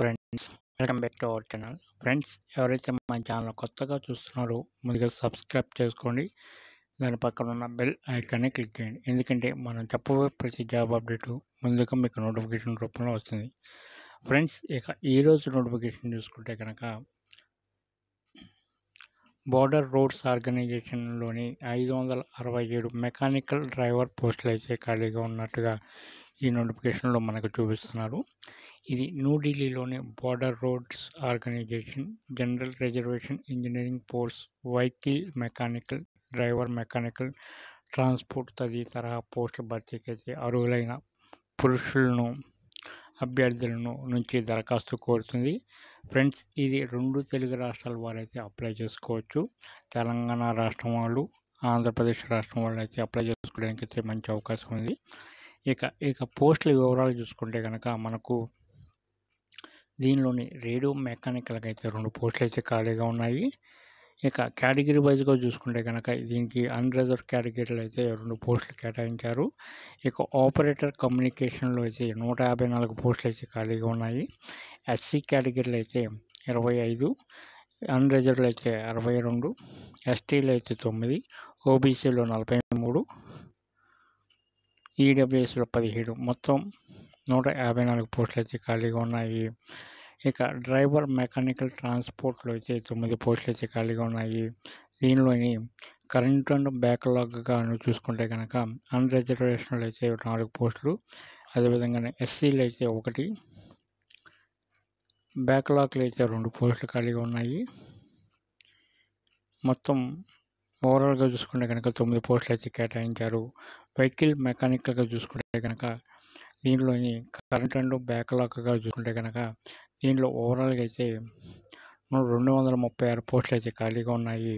friends welcome back to our channel friends ఎవరైతే మా channel కొత్తగా చూస్తున్నారో ముందుగా సబ్స్క్రైబ్ చేసుకోండి దాని పక్కన ఉన్న బెల్ ఐకాన్ని క్లిక్ చేయండి ఎందుకంటే మనం చెప్పబోయే ప్రతి జాబ్ అప్డేట్ ముందుగా మీకు నోటిఫికేషన్ రూపంలో వస్తుంది ఫ్రెండ్స్ ఇక ఈరోజు నోటిఫికేషన్ చూసుకుంటే కనుక బోర్డర్ రోడ్స్ ఆర్గనైజేషన్లోని ఐదు వందల అరవై ఏడు మెకానికల్ డ్రైవర్ పోస్టులు అయితే ఖాళీగా ఉన్నట్టుగా ఈ నోటిఫికేషన్లో మనకు చూపిస్తున్నారు ఇది న్యూఢిల్లీలోని border roads organisation general reservation engineering post vehicle mechanical driver mechanical transport తదితర పోస్టుల భర్తీకి అయితే అర్హులైన పురుషులను అభ్యర్థులను నుంచి దరఖాస్తు కోరుతుంది ఫ్రెండ్స్ ఇది రెండు తెలుగు రాష్ట్రాల వారైతే అప్లై చేసుకోవచ్చు తెలంగాణ రాష్ట్రం వాళ్ళు ఆంధ్రప్రదేశ్ రాష్ట్రం వాళ్ళు అయితే అప్లై చేసుకోవడానికి అయితే మంచి అవకాశం ఉంది ఇక ఇక పోస్టుల వివరాలు చూసుకుంటే కనుక మనకు దీనిలోని రేడియో మెకానికల్కి అయితే రెండు పోస్టులు అయితే ఖాళీగా ఉన్నాయి ఇక కేటగిరీ వైజ్గా చూసుకుంటే కనుక దీనికి అన్రిజర్వ్ కేటగిరీలో అయితే రెండు పోస్టులు కేటాయించారు ఇక ఆపరేటర్ కమ్యూనికేషన్లో అయితే నూట యాభై నాలుగు పోస్టులు అయితే ఖాళీగా ఉన్నాయి ఎస్సీ కేటగిరీలో అయితే ఇరవై ఐదు అన్రిజర్వ్లో అయితే అరవై రెండు ఎస్టీలో అయితే తొమ్మిది ఓబీసీలో నలభై మూడు ఈడబ్ల్యూఎస్లో పదిహేడు మొత్తం నూట యాభై నాలుగు పోస్టులు అయితే ఖాళీగా ఉన్నాయి ఇక డ్రైవర్ మెకానికల్ ట్రాన్స్పోర్ట్లో అయితే తొమ్మిది పోస్టులు అయితే ఖాళీగా ఉన్నాయి దీనిలోని కరెంట్ అండ్ బ్యాక్లాగ్గా చూసుకుంటే కనుక అన్ రిజర్వేషన్లు అయితే నాలుగు పోస్టులు అదేవిధంగా ఎస్సీలు అయితే ఒకటి బ్యాక్లాగ్లు అయితే రెండు పోస్టులు ఖాళీగా ఉన్నాయి మొత్తం ఓవరాల్గా చూసుకుంటే కనుక తొమ్మిది పోస్టులు అయితే కేటాయించారు వెహికల్ మెకానికల్గా చూసుకుంటే కనుక దీనిలోని కరెంట్ అండ్ బ్యాక్లాగ్గా చూసుకుంటే కనుక దీంట్లో ఓవరాల్గా అయితే రెండు వందల ముప్పై ఆరు పోస్టులు అయితే ఖాళీగా ఉన్నాయి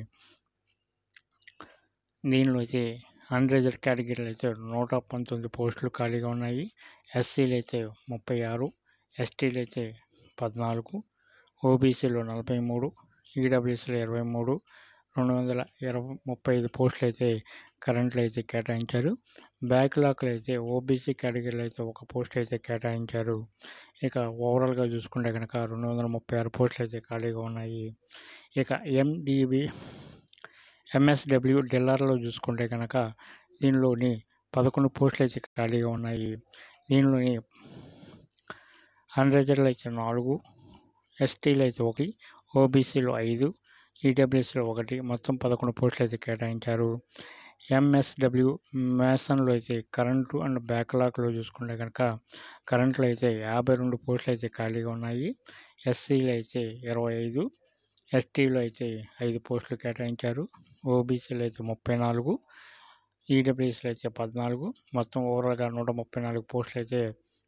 దీనిలో అయితే అన్రిజర్వ్ కేటగిరీలు అయితే నూట పంతొమ్మిది పోస్టులు ఖాళీగా ఉన్నాయి ఎస్సీలు అయితే ముప్పై ఆరు ఎస్టీలు అయితే పద్నాలుగు ఓబీసీలో నలభై మూడు ఈడబ్ల్యూసీలో ఇరవై మూడు రెండు వందల ఇరవై ముప్పై ఐదు పోస్టులు అయితే కరెంట్లు అయితే కేటాయించారు బ్యాక్లాగ్లు అయితే ఓబీసీ కేటగిరీలో అయితే ఒక పోస్ట్ అయితే కేటాయించారు ఇక ఓవరాల్గా చూసుకుంటే కనుక రెండు వందల ముప్పై ఆరు పోస్టులు అయితే ఖాళీగా ఉన్నాయి ఇక ఎండిబి ఎంఎస్డబ్ల్యూ డిల్లర్లో చూసుకుంటే కనుక దీనిలోని పదకొండు పోస్టులు అయితే ఖాళీగా ఉన్నాయి దీనిలోని అన్రిజర్వ్లు అయితే నాలుగు ఎస్టీలు అయితే ఒకటి ఓబీసీలో ఐదు ఈడబ్ల్యూఎస్లో ఒకటి మొత్తం పదకొండు పోస్టులు అయితే కేటాయించారు ఎంఎస్డబ్ల్యూ మేసన్లో అయితే కరెంటు అండ్ బ్యాక్లాగ్లో చూసుకుంటే కనుక కరెంట్లో అయితే యాభై రెండు పోస్టులు అయితే ఖాళీగా ఉన్నాయి ఎస్సీలో అయితే ఇరవై ఐదు ఎస్టీలో అయితే ఐదు పోస్టులు కేటాయించారు ఓబీసీలో అయితే ముప్పై నాలుగు ఈడబ్ల్యూఎస్లో అయితే పద్నాలుగు మొత్తం ఓవరాల్గా నూట ముప్పై నాలుగు పోస్టులు అయితే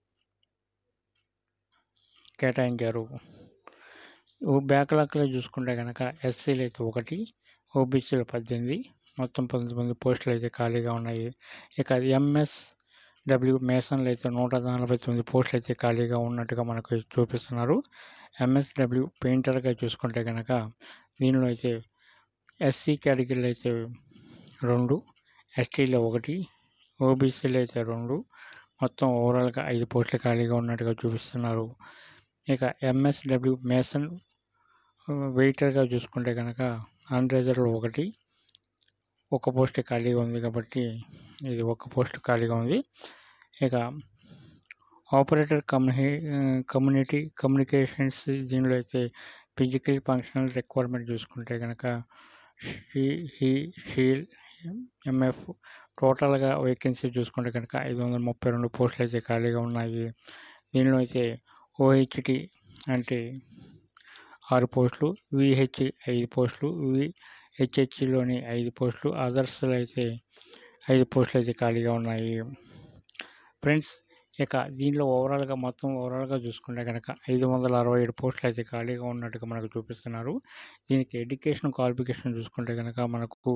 కేటాయించారు బ్యాక్లాగ్లో చూసుకుంటే కనుక ఎస్సీలు అయితే ఒకటి ఓబీసీలో పద్దెనిమిది మొత్తం పంతొమ్మిది పోస్టులు అయితే ఖాళీగా ఉన్నాయి ఇక ఎంఎస్ డబ్ల్యూ మేసన్లు అయితే నూట నలభై తొమ్మిది పోస్టులు అయితే ఖాళీగా ఉన్నట్టుగా మనకు చూపిస్తున్నారు ఎంఎస్డబ్ల్యూ పెయింటర్గా చూసుకుంటే కనుక దీనిలో అయితే ఎస్సీ కేటగిరీలో అయితే రెండు ఎస్టీలో ఒకటి ఓబీసీలో అయితే రెండు మొత్తం ఓవరాల్గా ఐదు పోస్టులు ఖాళీగా ఉన్నట్టుగా చూపిస్తున్నారు ఇక ఎంఎస్డబ్ల్యూ మేసన్ వెయిటర్గా చూసుకుంటే కనుక అన్రిజర్వ్లో ఒకటి ఒక పోస్ట్ ఖాళీగా ఉంది కాబట్టి ఇది ఒక పోస్ట్ ఖాళీగా ఉంది ఇక ఆపరేటర్ కమ్యూని కమ్యూనిటీ కమ్యూనికేషన్స్ దీనిలో అయితే ఫిజికల్ ఫంక్షనల్ రిక్వైర్మెంట్ చూసుకుంటే కనుక షీ హీ షీల్ ఎంఎఫ్ టోటల్గా వేకెన్సీ చూసుకుంటే కనుక ఐదు వందల ముప్పై రెండు పోస్టులు అయితే ఖాళీగా ఉన్నాయి దీనిలో అయితే ఓహెచ్టి అంటే ఆరు పోస్టులు విహెచ్ ఐదు పోస్టులు విహెచ్హెచ్లోని ఐదు పోస్టులు అదర్స్లో అయితే ఐదు పోస్టులు అయితే ఖాళీగా ఉన్నాయి ఫ్రెండ్స్ ఇక దీనిలో ఓవరాల్గా మొత్తం ఓవరాల్గా చూసుకుంటే కనుక ఐదు వందల అరవై ఏడు పోస్టులు అయితే ఖాళీగా ఉన్నట్టుగా మనకు చూపిస్తున్నారు దీనికి ఎడ్యుకేషన్ క్వాలిఫికేషన్ చూసుకుంటే కనుక మనకు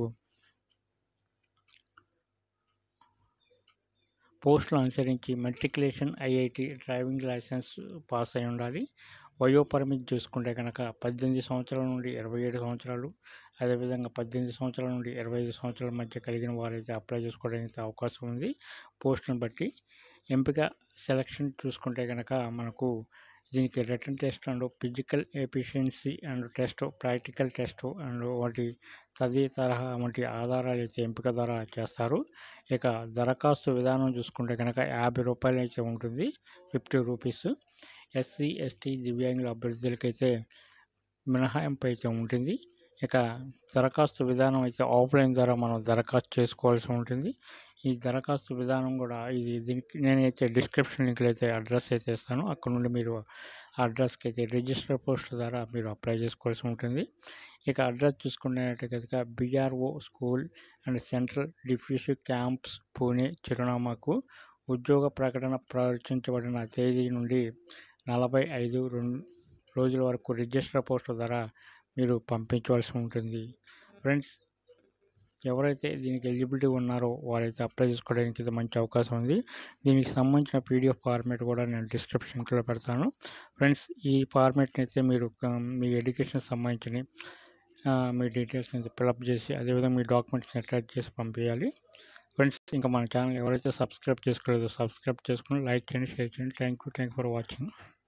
పోస్టులు అనుసరించి matriculation IIT driving licence pass అయి ఉండాలి వయో పరిమితి చూసుకుంటే కనుక పద్దెనిమిది సంవత్సరాల నుండి ఇరవై ఏడు సంవత్సరాలు అదేవిధంగా పద్దెనిమిది సంవత్సరాల నుండి ఇరవై ఐదు సంవత్సరాల మధ్య కలిగిన వారైతే అప్లై చేసుకోవడానికి అవకాశం ఉంది పోస్టును బట్టి ఎంపిక సెలక్షన్ చూసుకుంటే కనుక మనకు దీనికి written test and physical efficiency and test practical test and వాటి తది తరహా వంటి ఆధారాలు అయితే ఎంపిక ద్వారా చేస్తారు ఇక దరఖాస్తు విధానం చూసుకుంటే కనుక యాభై రూపాయలు అయితే ఉంటుంది ఫిఫ్టీ రూపీస్ ఎస్సీ ఎస్టీ దివ్యాంగుల అభ్యర్థులకైతే మినహాయింపు అయితే ఉంటుంది ఇక దరఖాస్తు విధానం అయితే ఆఫ్లైన్ ద్వారా మనం దరఖాస్తు చేసుకోవాల్సి ఉంటుంది ఈ దరఖాస్తు విధానం కూడా ఇది దీనికి నేనైతే డిస్క్రిప్షన్ లింక్లో అయితే అడ్రస్ అయితే ఇస్తాను అక్కడ నుండి మీరు ఆ అడ్రస్కి అయితే రిజిస్టర్ పోస్ట్ ద్వారా మీరు అప్లై చేసుకోవాల్సి ఉంటుంది ఇక అడ్రస్ చూసుకున్నట్టు కనుక బిఆర్ఓ స్కూల్ అండ్ సెంట్రల్ డిఫ్యూసివ్ క్యాంప్స్ పూణే చిరునామాకు ఉద్యోగ ప్రకటన ప్రచురించబడిన తేదీ నుండి నలభై ఐదు రెండు రోజుల వరకు రిజిస్టర్ పోస్ట్ ద్వారా మీరు పంపించవలసి ఉంటుంది ఫ్రెండ్స్ ఎవరైతే దీనికి ఎలిజిబిలిటీ ఉన్నారో వారైతే అప్లై చేసుకోవడానికి ఇది మంచి అవకాశం ఉంది దీనికి సంబంధించిన పీడిఎఫ్ ఫార్మేట్ కూడా నేను డిస్క్రిప్షన్లో పెడతాను ఫ్రెండ్స్ ఈ ఫార్మేట్ని అయితే మీరు ఆ, మీ ఎడ్యుకేషన్ సంబంధించిన ఆ, మీ డీటెయిల్స్ అయితే ఫిలప్ చేసి అదేవిధంగా మీ డాక్యుమెంట్స్ని అటాచ్ చేసి పంపించాలి ఫ్రెండ్స్ ఇంకా మన ఛానల్ ఎవరైతే సబ్స్క్రైబ్ చేసుకోలేదో సబ్స్క్రైబ్ చేసుకుని లైక్ చేయండి షేర్ చేయండి thank you thank for watching